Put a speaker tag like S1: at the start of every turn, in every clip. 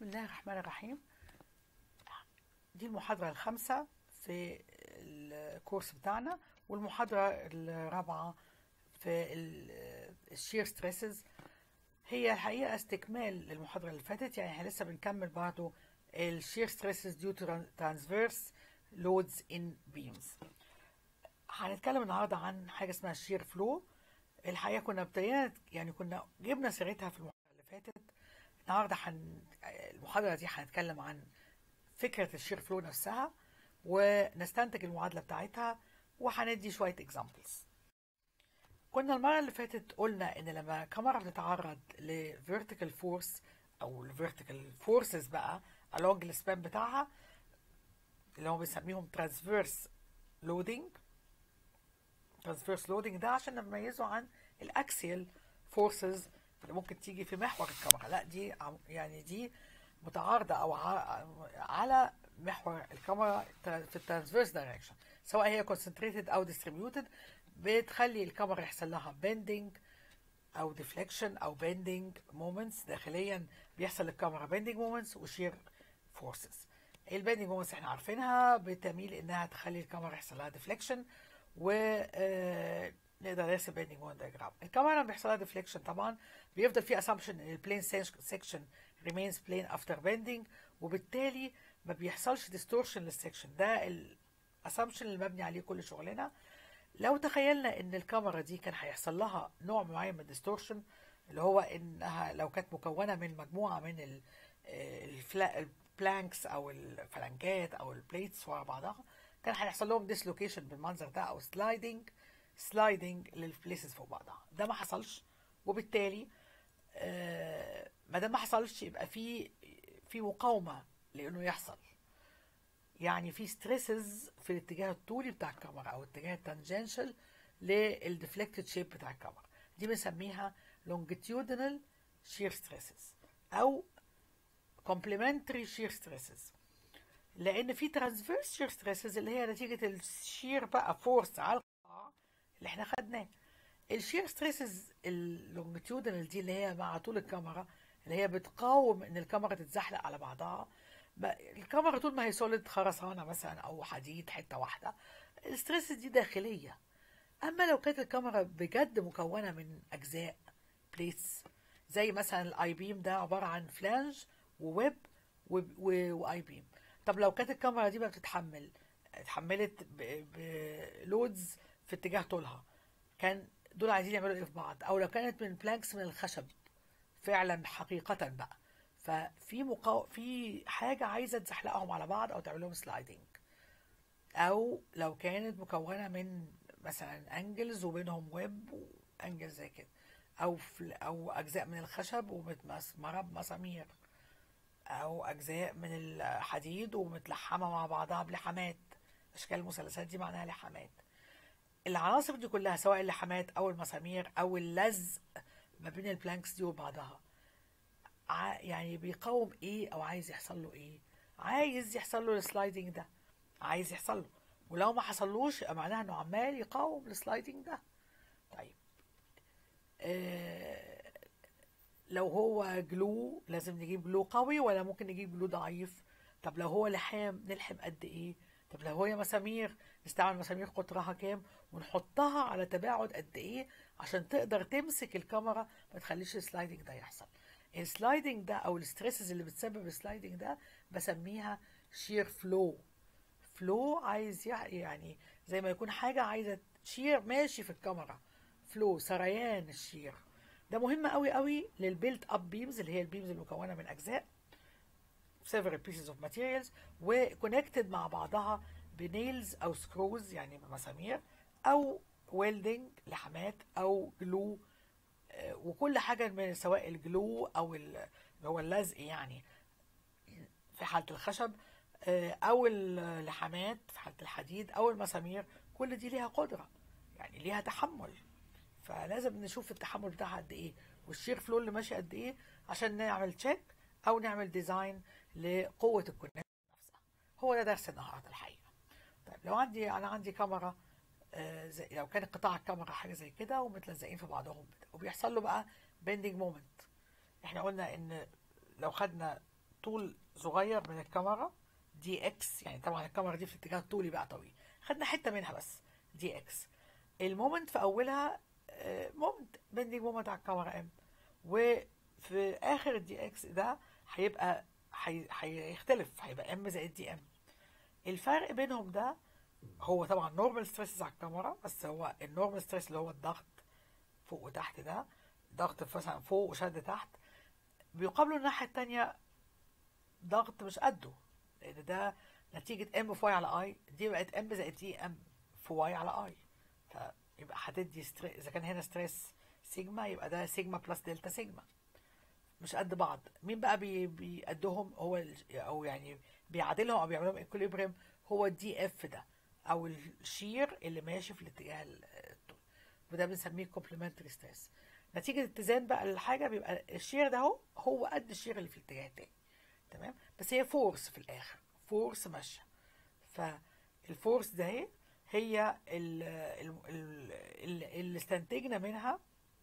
S1: بسم الله الرحمن الرحيم دي المحاضرة الخامسة في الكورس بتاعنا والمحاضرة الرابعة في الشير ستريسز هي الحقيقة استكمال للمحاضرة اللي فاتت يعني احنا لسه بنكمل برضه الشير ستريسز ديو تو ترانسفيرس لودز ان بيمز هنتكلم النهارده عن حاجة اسمها الشير فلو الحقيقة كنا ابتدينا يعني كنا جبنا سيرتها في المحاضرة اللي فاتت النهارده حن... المحاضرة دي هنتكلم عن فكرة الشير فلو نفسها ونستنتج المعادلة بتاعتها وهندي شوية اكزامبلز كنا المرة اللي فاتت قلنا إن لما كاميرا بتتعرض ل vertical force أو ل vertical forces بقى along السبان بتاعها اللي هم بنسميهم transverse loading transverse loading ده عشان نميزه عن الاكسيال فورسز اللي ممكن تيجي في محور الكاميرا لا دي يعني دي متعارضة أو على محور الكاميرا في الترانسفيرس دايركشن سواء هي concentrated أو distributed بتخلي الكاميرا يحصل لها bending أو deflection أو bending moments داخليا بيحصل للكاميرا bending moments وشير forces البندنج مومنتس احنا عارفينها بتميل انها تخلي الكاميرا يحصل لها deflection و نقدر نرسم بيندنج مومنت دايجرام الكاميرا بيحصل لها deflection طبعا بيفضل في assumption ان البلين section remains plane after bending وبالتالي ما بيحصلش distortion للسكشن ده الاسامبشن اللي مبني عليه كل شغلنا لو تخيلنا ان الكاميرا دي كان هيحصل لها نوع معين من الديستورشن اللي هو انها لو كانت مكونه من مجموعه من البلانكس او الفلانكات او البليتس ورا بعضها كان هيحصل لهم ديسلوكيشن بالمنظر ده او سلايدنج سلايدنج للبليسز فوق بعضها ده ما حصلش وبالتالي آه ما دام ما حصلش يبقى في في مقاومه لانه يحصل يعني في ستريسز في الاتجاه الطولي بتاع الكاميرا او الاتجاه التانجنشال للديفلكتد شيب بتاع الكاميرا دي بنسميها longitudinal shear stresses او complementary shear stresses لان في transverse shear stresses اللي هي نتيجه الشير بقى فورس على القطاع اللي احنا خدناه الشير ستريسز اللونجيتيودنال دي اللي هي مع طول الكاميرا اللي هي بتقاوم ان الكاميرا تتزحلق على بعضها الكاميرا طول ما هي سوليد خرسانه مثلا او حديد حته واحده الستريس دي داخليه اما لو كانت الكاميرا بجد مكونه من اجزاء بليتس زي مثلا الاي بيم ده عباره عن فلانج وويب واي بيم طب لو كانت الكاميرا دي بقى بتتحمل اتحملت بلودز في اتجاه طولها كان دول عايزين يعملوا ايه في بعض او لو كانت من بلانكس من الخشب فعلا حقيقة بقى ففي مقا... في حاجة عايزة تزحلقهم على بعض او تعمل لهم سلايدنج او لو كانت مكونة من مثلا انجلز وبينهم ويب وانجل زي كده او فل... او اجزاء من الخشب ومتمسمرة بمسامير او اجزاء من الحديد ومتلحمة مع بعضها بلحامات اشكال المثلثات دي معناها لحامات العناصر دي كلها سواء اللحامات او المسامير او اللزق ما بين البلانكس دي وبعضها يعني بيقاوم ايه او عايز يحصل له ايه عايز يحصل له السلايدنج ده عايز يحصل له ولو ما حصلوش يبقى معناها انه عمال يقاوم السلايدنج ده طيب آه لو هو جلو لازم نجيب جلو قوي ولا ممكن نجيب جلو ضعيف طب لو هو لحام نلحم قد ايه طب لو هي مسامير نستعمل مسامير قطرها كام ونحطها على تباعد قد ايه عشان تقدر تمسك الكاميرا ما تخليش السلايدنج ده يحصل السلايدنج ده او الستريسز اللي بتسبب السلايدنج ده بسميها شير فلو فلو عايز يعني زي ما يكون حاجة عايزة شير ماشي في الكاميرا فلو سريان الشير ده مهم قوي قوي للبيلت اب بيمز اللي هي البيمز المكونة من اجزاء several pieces of materials وكونكتد مع بعضها بنيلز او سكروز يعني بمسامير او ويلدنج لحامات او جلو وكل حاجة من سواء الجلو او اللي هو اللزق يعني في حالة الخشب او اللحامات في حالة الحديد او المسامير كل دي ليها قدرة يعني ليها تحمل فلازم نشوف التحمل بتاعها قد ايه والشير فلو اللي ماشي قد ايه عشان نعمل تشيك او نعمل ديزاين لقوه الكونكشن نفسها هو ده درس النهارده الحقيقه طيب لو عندي انا عندي كاميرا آه زي لو كان قطاع الكاميرا حاجه زي كده ومتلزقين في بعضهم وبيحصل له بقى بيندنج مومنت احنا قلنا ان لو خدنا طول صغير من الكاميرا دي اكس يعني طبعا الكاميرا دي في اتجاه طولي بقى طويل خدنا حته منها بس دي اكس المومنت في اولها مومنت بندنج مومنت على الكاميرا ام وفي اخر الدي اكس ده هيبقى هي- هيختلف هيبقى ام زائد دي ام الفرق بينهم ده هو طبعا نورمال ستريس على الكاميرا بس هو النورمال ستريس اللي هو الضغط فوق وتحت ده ضغط مثلا فوق وشد تحت بيقابله الناحية التانية ضغط مش قده لأن ده نتيجة ام في واي على اي دي بقت ام زائد دي ام في واي على اي فيبقى هتدي ستريس إذا كان هنا ستريس سيجما يبقى ده سيجما بلس دلتا سيجما مش قد بعض مين بقى بي بيقدهم هو ال- او يعني بيعادلهم او بيعملهم اكوليبريم هو الدي اف ده او الشير اللي ماشي في الاتجاه ال- الطول وده بنسميه كومبلمنتري ستريس نتيجة اتزان بقى الحاجة بيبقى الشير ده هو هو قد الشير اللي في الاتجاه التاني تمام بس هي فورس في الاخر فورس ماشية فالفورس ده هي هي ال- ال- ال- ال- اللي استنتجنا منها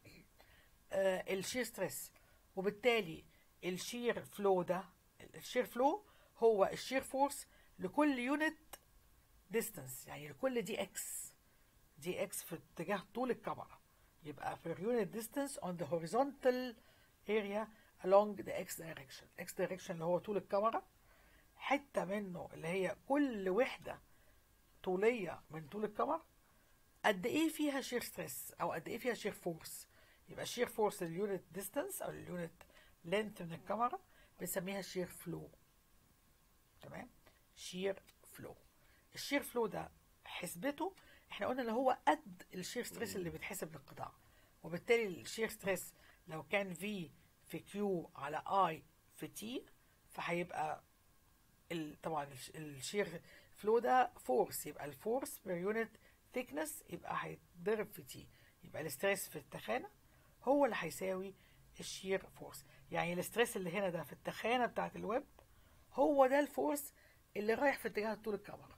S1: آه، الشير ستريس وبالتالي الشير فلو ده الشير فلو هو الشير فورس لكل يونت ديستانس يعني لكل دي اكس دي اكس في اتجاه طول الكاميرا يبقى per unit distance on the horizontal area along the x direction x direction اللي هو طول الكاميرا حتة منه اللي هي كل وحدة طولية من طول الكاميرا قد ايه فيها شير ستريس او قد ايه فيها شير فورس يبقى شير فورس لليونت ديستانس او اليونت لينث من الكاميرا بنسميها شير فلو تمام شير فلو الشير فلو ده حسبته احنا قلنا ان هو قد الشير ستريس اللي بيتحسب للقطاع وبالتالي الشير ستريس لو كان في في كيو على اي في تي فهيبقى ال- طبعا الش- الشير فلو ده فورس يبقى الفورس بير يونت ثيكنس يبقى هيتضرب في تي يبقى الاستريس في التخانه هو اللي هيساوي الشير فورس يعني الاستريس اللي هنا ده في التخانه بتاعت الويب هو ده الفورس اللي رايح في اتجاه طول الكاميرا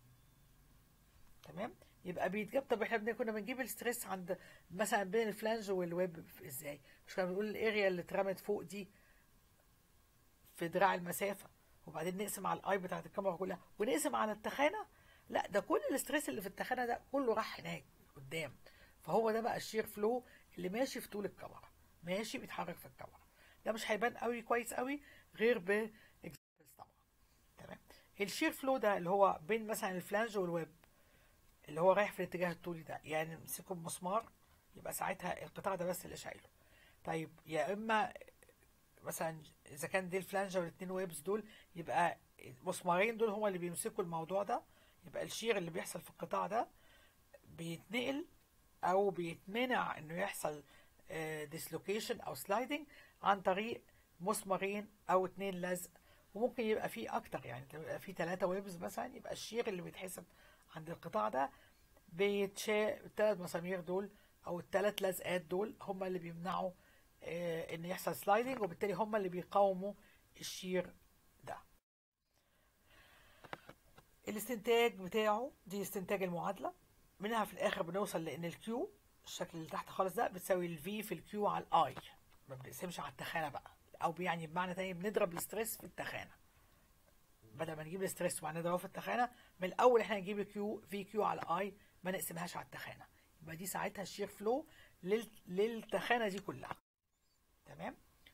S1: تمام يبقى بيتجاب طب احنا بن- كنا بنجيب الستريس عند مثلا بين الفلانج والويب ازاي مش كنا بنقول الاريا اللي اترمت فوق دي في دراع المسافه وبعدين نقسم على الاي بتاعت الكاميرا كلها ونقسم على التخانه لا ده كل الاستريس اللي في التخانه ده كله راح هناك قدام فهو ده بقى الشير فلو اللي ماشي في طول الكاميرا ماشي بيتحرك في الكاميرا ده مش هيبان قوي كويس قوي غير ب examples طبعا تمام الشير فلو ده اللي هو بين مثلا الفلانج والويب اللي هو رايح في الاتجاه الطولي ده يعني نمسكه بمسمار يبقى ساعتها القطاع ده بس اللي شايله طيب يا اما مثلا اذا كان دي الفلانجة والاتنين ويبس دول يبقى المسمارين دول هما اللي بيمسكوا الموضوع ده يبقى الشير اللي بيحصل في القطاع ده بيتنقل او بيتمنع انه يحصل ديسلوكيشن او سلايدنج عن طريق مسمارين او اتنين لزق وممكن يبقى فيه اكتر يعني يبقى فيه ثلاثة ويبز مثلا يبقى الشير اللي بيتحسب عند القطاع ده بيتشاء الثلاث مسامير دول او الثلاث لزقات دول هم اللي بيمنعوا آه، ان يحصل سلايدنج وبالتالي هم اللي بيقاوموا الشير ده الاستنتاج بتاعه دي استنتاج المعادلة منها في الاخر بنوصل لان الكيو الشكل اللي تحت خالص ده بتساوي الفي في الكيو على الاي ما بنقسمش على التخانة بقى او يعني بمعنى تاني بنضرب الاستريس في التخانة بدل ما نجيب الاستريس وبعدين نضربه في التخانة من الاول احنا نجيب الكيو في كيو على اي ما نقسمهاش على التخانة يبقى دي ساعتها الشير فلو لل... للتخانة دي كلها تمام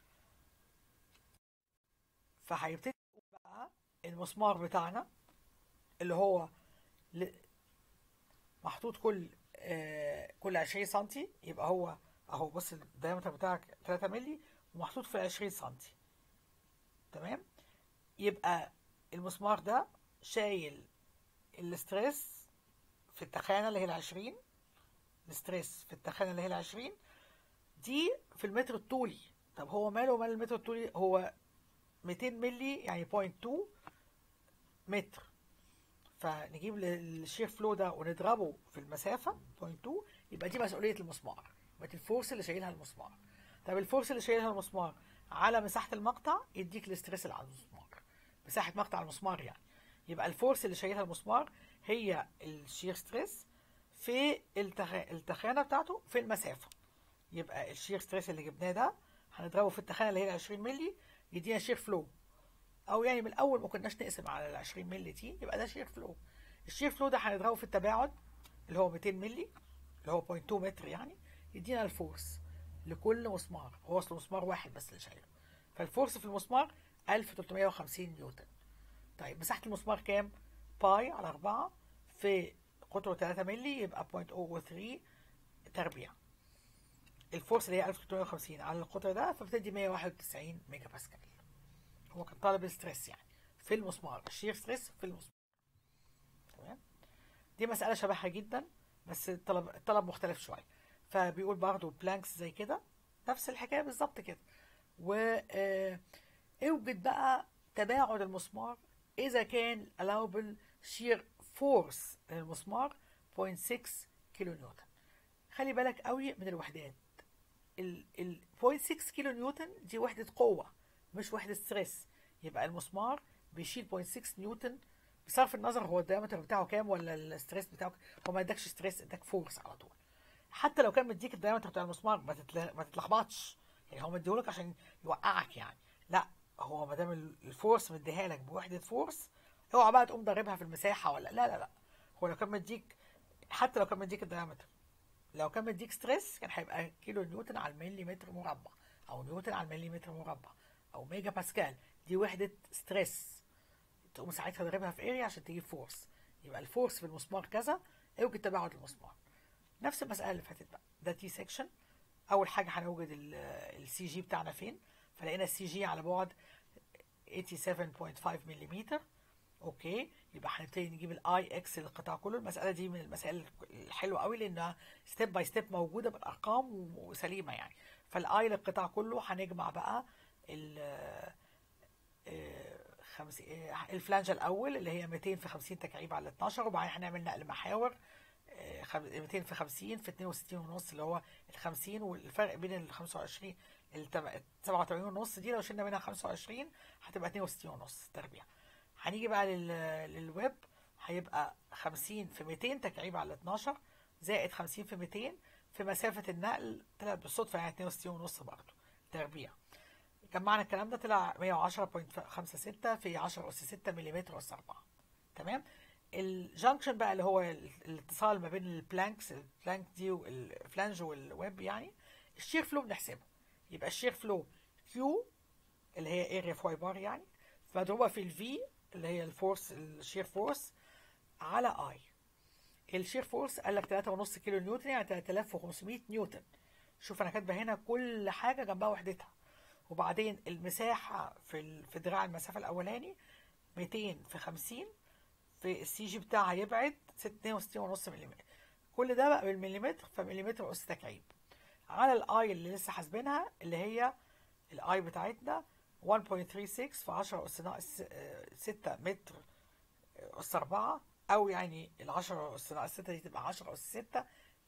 S1: فهيبتدي يقول بقى المسمار بتاعنا اللي هو ل... محطوط كل آه كل 20 سنتي يبقى هو اهو بص الدايمتر بتاعك 3 مللي ومحطوط في 20 سنتي تمام يبقى المسمار ده شايل الاستريس في التخانة اللي هي العشرين الاستريس في التخانة اللي هي العشرين دي في المتر الطولي طب هو ماله مال المتر الطولي هو 200 ملي يعني 0.2 متر فنجيب الشير فلو ده ونضربه في المسافة 0.2 يبقى دي مسؤولية المسمار يبقى دي الفورس اللي شايلها المسمار طب الفورس اللي شايلها المسمار على مساحة المقطع يديك الاستريس اللي على المسمار مساحة مقطع المسمار يعني يبقى الفورس اللي شايلها المسمار هي الشير ستريس في التخ... التخانة بتاعته في المسافة يبقى الشير ستريس اللي جبناه ده هنضربه في التخانة اللي هي 20 مللي يدينا شير فلو او يعني من الاول ما كناش نقسم على ال 20 مللي دي يبقى ده شير فلو الشير فلو ده هنضربه في التباعد اللي هو 200 مللي اللي هو 0.2 متر يعني يدينا الفورس لكل مسمار هو اصله مسمار واحد بس اللي شايله فالفورس في المسمار 1350 نيوتن طيب مساحة المسمار كام؟ باي على 4 في قطره 3 مللي يبقى 0.03 تربيع الفورس اللي هي 1350 على القطر ده فبتدي 191 ميجا باسكال هو كان طالب الستريس يعني في المسمار الشير ستريس في المسمار تمام دي مسألة شبهها جدا بس الطلب الطلب مختلف شوية فبيقول برضه بلانكس زي كده نفس الحكاية بالظبط كده و آه، اوجد بقى تباعد المسمار إذا كان allowable shear force للمسمار 0.6 كيلو نيوتن خلي بالك قوي من الوحدات ال ال 0.6 كيلو نيوتن دي وحدة قوة مش وحدة ستريس يبقى المسمار بيشيل 0.6 نيوتن بصرف النظر هو الدايمتر بتاعه كام ولا الستريس بتاعه كام. هو ما ادكش ستريس اداك فورس على طول حتى لو كان مديك الدايمتر بتاع المسمار ما, تتل... ما تتلخبطش يعني هو مديهولك عشان يوقعك يعني لا هو ما دام الفورس مديها لك بوحدة فورس اوعى بقى تقوم ضاربها في المساحة ولا لا لا لا هو لو كان مديك حتى لو كان مديك الدايمتر لو كان مديك ستريس كان هيبقى كيلو نيوتن على المليمتر مربع او نيوتن على المليمتر مربع او ميجا باسكال دي وحدة ستريس تقوم ساعتها ضاربها في اريا عشان تجيب فورس يبقى الفورس في المسمار كذا اوجد تباعد المسمار نفس المسألة اللي فاتت بقى ده تي سيكشن أول حاجة هنوجد السي جي بتاعنا فين فلقينا السي جي على بعد 87.5 ملم اوكي يبقى هنبتدي نجيب الاي اكس للقطاع كله المسألة دي من المسائل الحلوة قوي لأنها ستيب باي ستيب موجودة بالأرقام وسليمة يعني فالاي للقطاع كله هنجمع بقى ال آه، خمس... آه، الفلانجة الأول اللي هي 200 في 50 تكعيب على 12 وبعدين هنعمل نقل محاور آه، خم- 200 في 50 في 62 ونص اللي هو ال 50 والفرق بين ال 25 ال 87 ونص دي لو شلنا منها 25 هتبقى 62 ونص تربيع هنيجي بقى لل... للويب هيبقى 50 في 200 تكعيب على 12 زائد 50 في 200 في مسافة النقل طلعت بالصدفة يعني 62 ونص برضه تربيع جمعنا الكلام ده طلع 110.56 في 10 أس 6 ملم أس 4 تمام الجنكشن بقى اللي هو ال- الاتصال ما بين البلانكس البلانك دي والفلانج والويب يعني الشير فلو بنحسبه يبقى الشير فلو كيو اللي هي اريا في واي بار يعني مضروبه في الفي اللي هي الفورس الشير فورس على اي الشير فورس قال لك 3.5 كيلو نيوتن يعني 3500 نيوتن شوف انا كاتبه هنا كل حاجه جنبها وحدتها وبعدين المساحه في ال... في دراع المسافه الاولاني 200 في 50 في السي جي بتاعها يبعد 62.5 ملم كل ده بقى بالمليمتر فمليمتر اس تكعيب على الاي اللي لسه حاسبينها اللي هي الاي بتاعتنا 1.36 في 10 اس ناقص 6 متر اس 4 او يعني ال 10 اس ناقص 6 دي تبقى 10 اس 6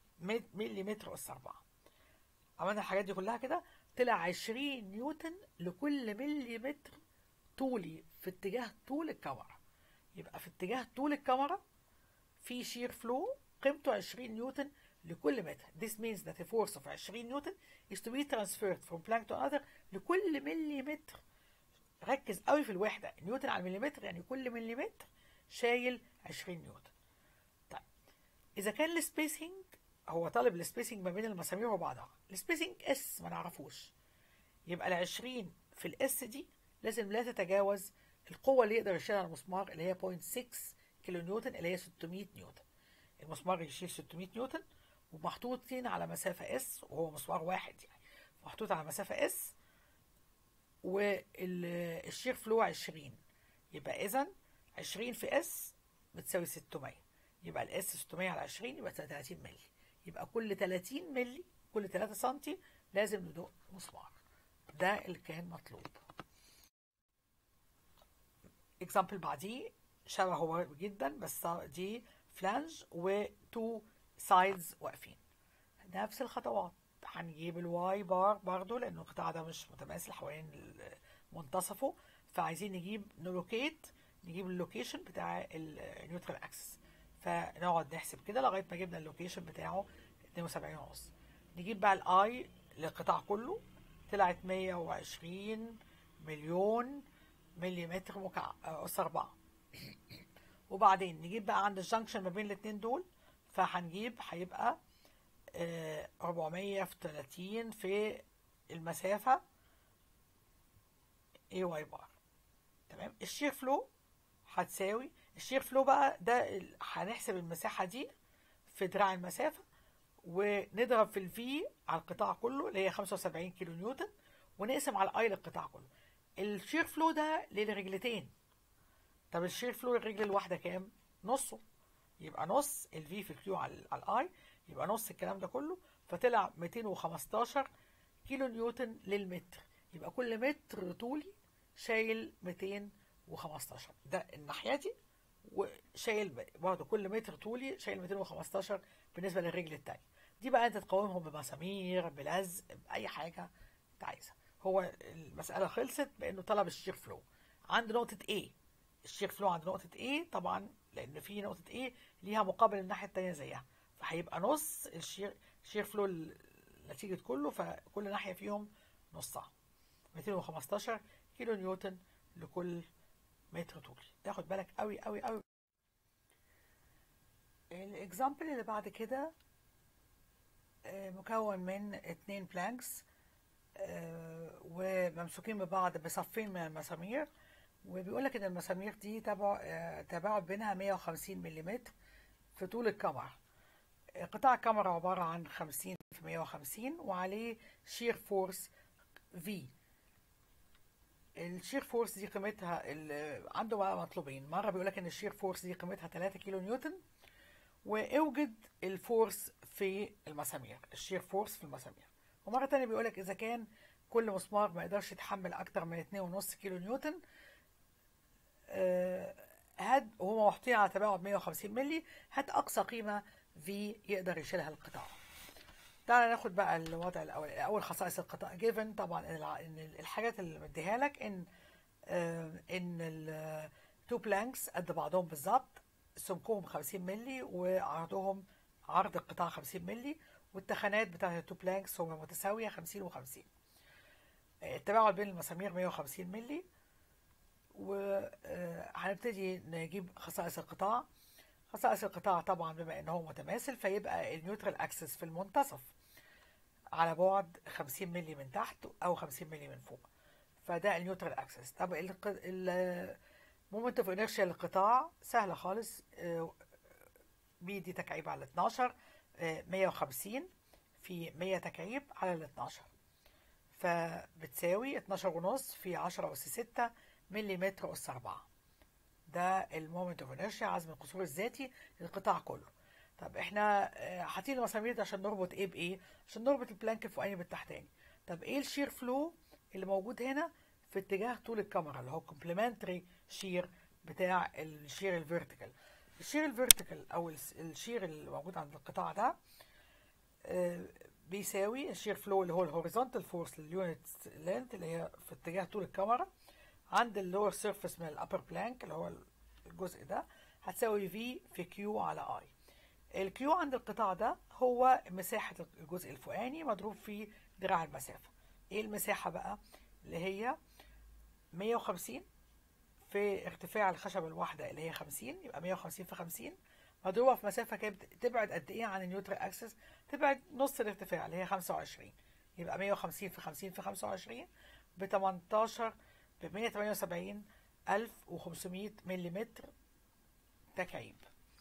S1: مليمتر اس 4 عملنا الحاجات دي كلها كده طلع 20 نيوتن لكل مليمتر طولي في اتجاه طول الكاميرا يبقى في اتجاه طول الكاميرا في شير فلو قيمته 20 نيوتن لكل متر this means that a force of 20 نيوتن is to be transferred from plank to another لكل مليمتر ركز قوي في الوحدة نيوتن على المليمتر يعني كل مليمتر شايل 20 نيوتن طيب إذا كان السبيسنج هو طالب السبيسنج ما بين المسامير وبعضها السبيسنج اس ما نعرفوش يبقى ال 20 في الاس دي لازم لا تتجاوز القوة اللي يقدر يشيلها المسمار اللي هي 0.6 كيلو نيوتن اللي هي 600 نيوتن المسمار يشيل 600 نيوتن ومحطوطين على مسافة اس وهو مسمار واحد يعني محطوط على مسافة اس والشير فلو 20 يبقى إذا 20 في اس بتساوي 600 يبقى الاس 600 على 20 يبقى 30 مللي يبقى كل 30 مللي كل 3 سنتي لازم ندق مسمار ده اللي كان مطلوب اكزامبل بعديه شبهه جدا بس دي فلانج وتو سايدز واقفين نفس الخطوات هنجيب الواي بار برضو لانه القطاع ده مش متماثل حوالين منتصفه فعايزين نجيب نلوكيت نجيب اللوكيشن بتاع النيوترال اكسس فنقعد نحسب كده لغايه ما جبنا اللوكيشن بتاعه 72 ونص نجيب بقى الاي للقطاع كله طلعت 120 مليون مليمتر مكعب آه، أس أربعة وبعدين نجيب بقى عند الجنكشن ما بين الاتنين دول فهنجيب هيبقى آه، 400 في 30 في المسافة اي واي بار تمام الشير فلو هتساوي الشير فلو بقى ده ال- هنحسب المساحة دي في دراع المسافة ونضرب في الفي على القطاع كله اللي هي 75 كيلو نيوتن ونقسم على الاي للقطاع كله الشير فلو ده للرجلتين طب الشير فلو للرجل الواحدة كام؟ نصه يبقى نص الفي في الكيو على على الاي يبقى نص الكلام ده كله فطلع 215 كيلو نيوتن للمتر يبقى كل متر طولي شايل 215 ده الناحية دي وشايل برضه كل متر طولي شايل 215 بالنسبة للرجل التانية دي بقى انت تقاومهم بمسامير بلزق بأي حاجة انت عايزها هو المسألة خلصت بأنه طلب الشير فلو عند نقطة A الشير فلو عند نقطة A طبعا لأن في نقطة A ليها مقابل الناحية التانية زيها فهيبقى نص الشير الشير فلو ال- نتيجة كله فكل ناحية فيهم نصها 215 كيلو نيوتن لكل متر طولي تاخد بالك قوي قوي قوي الاكزامبل اللي بعد كده آه، مكون من اتنين بلانكس آه، وممسوكين ببعض بصفين من المسامير وبيقول لك ان المسامير دي تبع آه، تباعد بينها 150 ملم في طول الكاميرا قطاع الكاميرا عبارة عن 50 في 150 وعليه شير فورس في الشير فورس دي قيمتها ال- عنده بقى مطلوبين مرة بيقول لك ان الشير فورس دي قيمتها 3 كيلو نيوتن واوجد الفورس في المسامير الشير فورس في المسامير ومرة تانية بيقول لك اذا كان كل مسمار ما يقدرش يتحمل اكتر من 2.5 كيلو نيوتن آه، هات وهما محطوطين على تباعد 150 مللي هات اقصى قيمة في يقدر يشيلها القطاع تعالى ناخد بقى الوضع الاول اول خصائص القطاع جيفن طبعا الع- ان الحاجات اللي مديها لك ان آه، ان التو بلانكس قد بعضهم بالظبط سمكهم 50 مللي وعرضهم عرض القطاع 50 مللي والتخانات بتاعت التو بلانكس هما متساوية 50 و50 التباعد بين المسامير 150 مللي وهنبتدي نجيب خصائص القطاع خصائص القطاع طبعا بما ان هو متماثل فيبقى النيوترال اكسس في المنتصف على بعد 50 مللي من تحت او 50 مللي من فوق فده النيوترال اكسس طب المومنت اوف انيرشيا للقطاع سهله خالص آه، بي دي تكعيب على 12 آه، 150 في 100 تكعيب على ال 12 فبتساوي 12 ونص في 10 أس 6 مليمتر أس 4 ده المومنت اوف انيرشيا عزم القصور الذاتي للقطاع كله طب احنا آه، حاطين المسامير دي عشان نربط ايه بايه عشان نربط البلانك الفوقاني بالتحتاني طب ايه الشير فلو اللي موجود هنا في اتجاه طول الكاميرا اللي هو كومبلمنتري شير بتاع الشير الفيرتيكال الشير الفيرتيكال او الس- الشير اللي موجود عند القطاع ده آه، بيساوي الشير فلو اللي هو الهوريزونتال فورس لليونت لينث اللي هي في اتجاه طول الكاميرا عند اللور سيرفيس من الابر بلانك اللي هو الجزء ده هتساوي في في كيو على اي الكيو عند القطاع ده هو مساحة الجزء الفوقاني مضروب في دراع المسافة ايه المساحة بقى اللي هي 150 في ارتفاع الخشبة الواحدة اللي هي 50 يبقى 150 في 50 مضروبة في مسافة كانت تبعد قد ايه عن النيوترال اكسس تبعد نص الارتفاع اللي هي 25 يبقى 150 في 50 في 25 ب 18 ب 178 1500 ملم تكعيب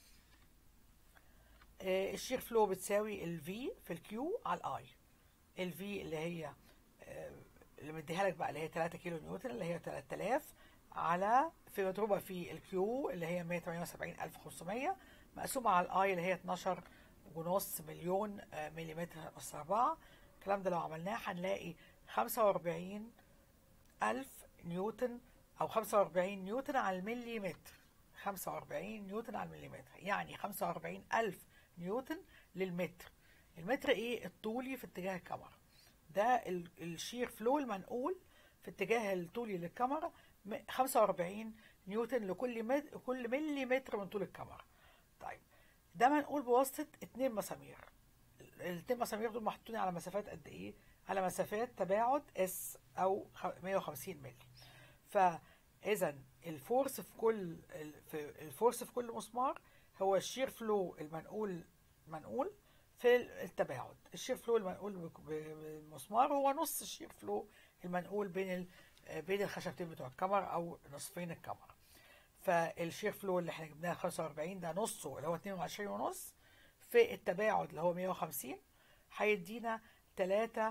S1: آه، الشير فلو بتساوي ال V في الكيو على الاي ال V اللي هي آه، اللي مديها لك بقى اللي هي 3 كيلو نيوتن اللي هي 3000 على في مضروبة في الكيو اللي هي 178500 مقسومة على الاي اللي هي 12 ونص مليون آه، مليمتر أس 4 الكلام ده لو عملناه هنلاقي 45 ألف نيوتن أو 45 نيوتن على المليمتر 45 نيوتن على المليمتر يعني 45 ألف نيوتن للمتر المتر إيه الطولي في اتجاه الكاميرا ده ال- الشير فلو المنقول في اتجاه الطولي للكاميرا م- 45 نيوتن لكل مت... كل مليمتر من طول الكاميرا طيب ده منقول بواسطة اتنين مسامير الاتنين مسامير دول محطوطين على مسافات قد ايه على مسافات تباعد اس او خ- 150 مللي اذا الفورس في كل في الفورس في كل مسمار هو الشير فلو المنقول منقول في التباعد الشير فلو المنقول بالمسمار هو نص الشير فلو المنقول بين ال... بين الخشبتين بتوع الكمر او نصفين الكمر فالشير فلو اللي احنا جبناه 45 ده نصه اللي هو 22 ونص في التباعد اللي هو 150 هيدينا 3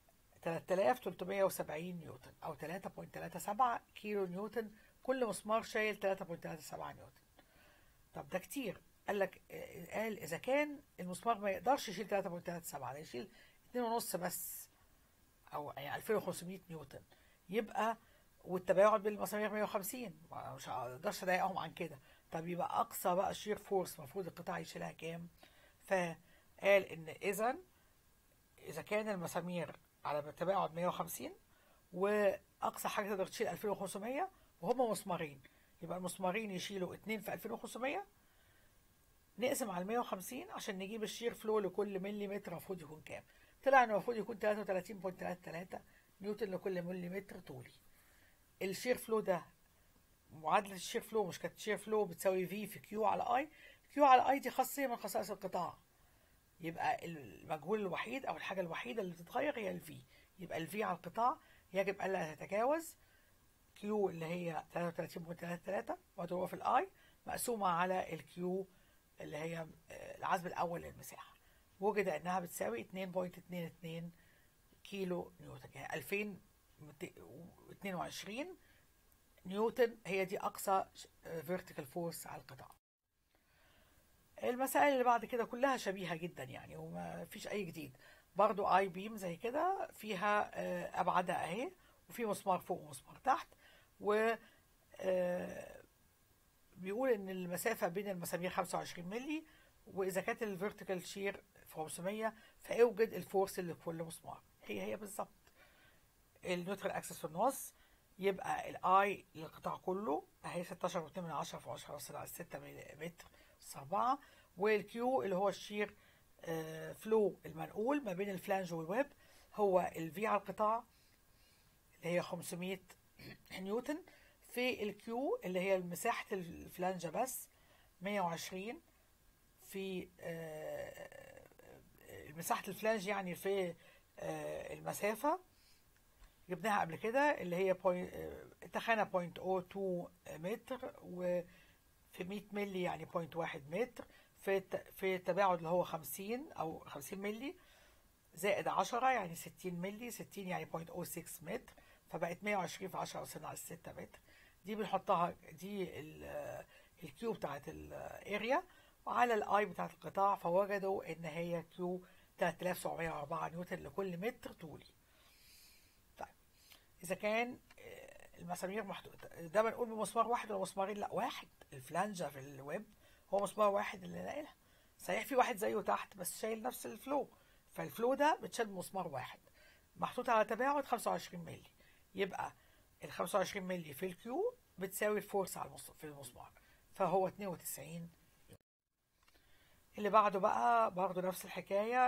S1: 3370 نيوتن او 3.37 كيلو نيوتن كل مسمار شايل 3.37 نيوتن طب ده كتير قال لك قال اذا كان المسمار ما يقدرش يشيل 3.37 ده يشيل 2.5 بس او يعني 2500 نيوتن يبقى والتباعد بالمسامير 150 مش هقدرش اضايقهم عن كده طب يبقى اقصى بقى الشير فورس المفروض القطاع يشيلها كام فقال ان اذا اذا كان المسامير على تباعد 150 واقصى حاجه تقدر تشيل 2500 وهما مسمارين يبقى المسمارين يشيلوا 2 في 2500 نقسم على 150 عشان نجيب الشير فلو لكل مليمتر المفروض يكون كام طلع انه المفروض يكون 33.33 نيوتن لكل مليمتر طولي الشير فلو ده معادلة الشير فلو مش كانت شير فلو بتساوي في في كيو على اي كيو على اي دي خاصية من خصائص القطاع يبقى المجهول الوحيد او الحاجة الوحيدة اللي بتتغير هي الفي يبقى الفي على القطاع يجب الا تتجاوز كيو اللي هي 33.33 مضروبة في الاي مقسومة على الكيو اللي هي العزم الاول للمساحة وجد انها بتساوي 2.22 كيلو نيوتن يعني 2022 نيوتن هي دي اقصى فيرتيكال فورس على القطاع المسائل اللي بعد كده كلها شبيهة جدا يعني وما فيش اي جديد برضو اي بيم زي كده فيها ابعادها اهي وفي مسمار فوق ومسمار تحت و بيقول ان المسافة بين المسامير 25 مللي واذا كانت الفيرتيكال شير 500 فاوجد الفورس اللي في كل مسمار هي هي بالظبط النيوترال اكسس في النص يبقى الاي للقطاع كله اهي 16.2 من 10 في 10 وصل على 6 متر اس 4 والكيو اللي هو الشير آه فلو المنقول ما بين الفلانج والويب هو الفي على القطاع اللي هي 500 نيوتن في الكيو اللي هي مساحة الفلانجة بس 120 في آه مساحة الفلانج يعني في آه المسافة جبناها قبل كده اللي هي اتخانة بوينت او تو متر وفي 100 ملي يعني بوينت واحد متر في في التباعد اللي هو 50 او 50 ملي زائد 10 يعني 60 ملي 60 يعني بوينت او 6 متر فبقت 120 في 10 وصلنا على 6 متر دي بنحطها دي الكيو بتاعت الاريا وعلى الاي بتاعت القطاع فوجدوا ان هي كيو 3704 نيوتن لكل متر طولي طيب اذا كان المسامير محطوط ده بنقول بمسمار واحد ولا مسمارين لا واحد الفلانجة في الويب هو مسمار واحد اللي ناقلها صحيح في واحد زيه تحت بس شايل نفس الفلو فالفلو ده بتشال بمسمار واحد محطوط على تباعد 25 مللي يبقى ال 25 مللي في الكيو بتساوي الفورس على في المسمار فهو 92 اللي بعده بقى برضه نفس الحكاية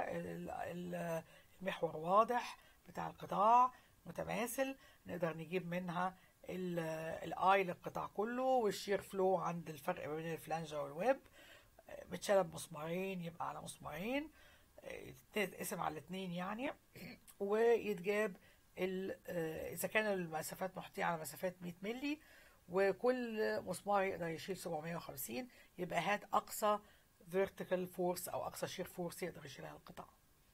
S1: المحور واضح بتاع القطاع متماثل نقدر نجيب منها الاي للقطاع كله والشير فلو عند الفرق بين الفلانجة والويب متشالة بمسمارين يبقى على مسمارين تتقسم على الاثنين يعني ويتجاب اذا كان المسافات محطية على مسافات 100 مللي وكل مسمار يقدر يشيل 750 يبقى هات اقصى vertical force او اقصى شير فورس يقدر يشيلها القطاع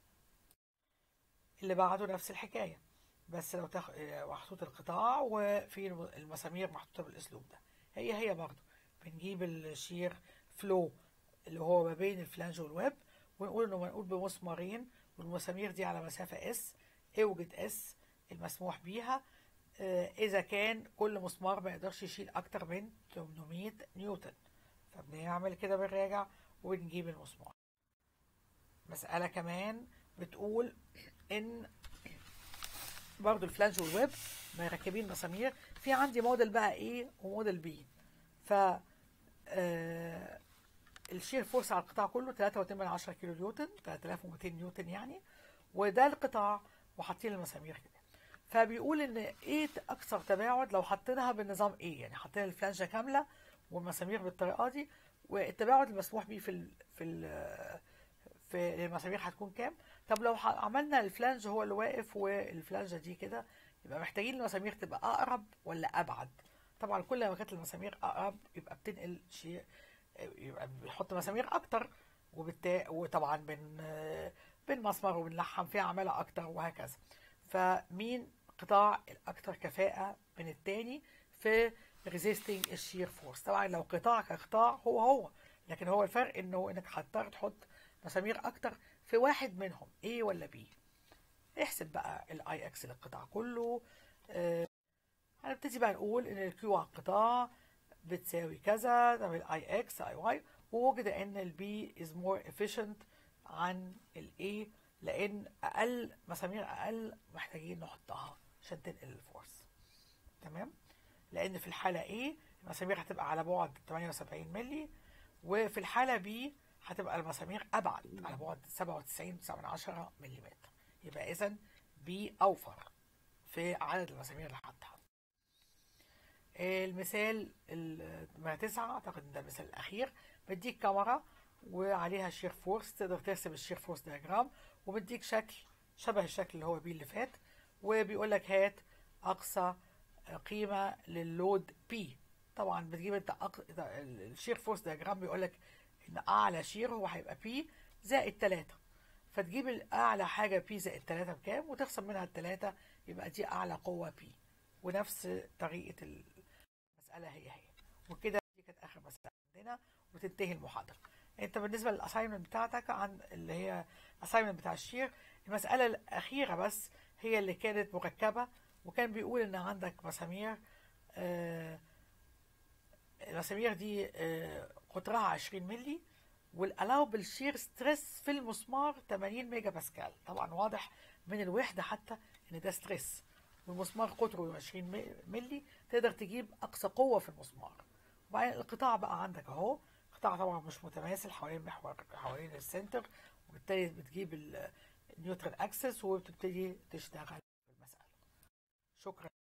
S1: اللي بعده نفس الحكاية بس لو تاخد محطوط القطاع وفي المسامير محطوطة بالاسلوب ده هي هي برضه بنجيب الشير فلو اللي هو ما بين الفلانج والويب ونقول انه منقول بمسمارين والمسامير دي على مسافة اس اوجد اس المسموح بيها اذا كان كل مسمار ما يقدرش يشيل اكتر من 800 نيوتن فبنعمل كده بنراجع ونجيب المسمار مسألة كمان بتقول ان برضو الفلانج والويب مركبين مسامير في عندي موديل بقى ايه وموديل بي ف آه الشير فورس على القطاع كله 3.8 كيلو نيوتن 3200 نيوتن يعني وده القطاع وحاطين المسامير كده فبيقول ان ايه اكثر تباعد لو حطيناها بالنظام ايه يعني حطينا الفلانجه كامله والمسامير بالطريقه دي والتباعد المسموح بيه في ال في ال في المسامير هتكون كام طب لو ح- عملنا الفلانج هو اللي واقف والفلانجه دي كده يبقى محتاجين المسامير تبقى اقرب ولا ابعد طبعا كل ما كانت المسامير اقرب يبقى بتنقل شيء يبقى بنحط مسامير اكتر وبالتالي وطبعا بن بنمسمر وبنلحم فيها عمالة اكتر وهكذا فمين قطاع الاكثر كفاءة من التاني في resisting الشير فورس طبعا لو قطاع كقطاع هو هو لكن هو الفرق انه انك هتضطر تحط مسامير اكتر في واحد منهم A ولا B احسب بقى الاي اكس للقطاع كله آه، هنبتدي بقى نقول ان الكيو على القطاع بتساوي كذا طب الاي اكس اي واي ووجد ان البي از مور efficient عن الاي لان اقل مسامير اقل محتاجين نحطها عشان تنقل الفورس تمام لان في الحاله A المسامير هتبقى على بعد 78 مللي وفي الحاله B هتبقى المسامير ابعد على بعد 97.9 ملم يبقى اذا B اوفر في عدد المسامير اللي حطها المثال ال 9 اعتقد ان ده المثال الاخير بديك كاميرا وعليها شير فورس تقدر ترسم الشير فورس دياجرام وبديك شكل شبه الشكل اللي هو بيه اللي فات وبيقول لك هات اقصى قيمه لللود بي طبعا بتجيب انت أق... ده الشير فورس دياجرام بيقول لك ان اعلى شير هو هيبقى بي زائد 3 فتجيب الاعلى حاجه بي زائد 3 بكام وتخصم منها الثلاثه يبقى دي اعلى قوه بي ونفس طريقه المساله هي هي وكده دي كانت اخر مساله عندنا وتنتهي المحاضره انت بالنسبه للاساينمنت بتاعتك عن اللي هي الاساينمنت بتاع الشير المساله الاخيره بس هي اللي كانت مركبه وكان بيقول ان عندك مسامير آه المسامير دي آه قطرها 20 مللي والالاوبل شير ستريس في المسمار 80 ميجا باسكال طبعا واضح من الوحده حتى ان ده ستريس والمسمار قطره 20 مللي تقدر تجيب اقصى قوه في المسمار وبعدين القطاع بقى عندك اهو قطاع طبعا مش متماثل حوالين محور حوالين السنتر وبالتالي بتجيب النيوترال اكسس وبتبتدي تشتغل في المساله شكرا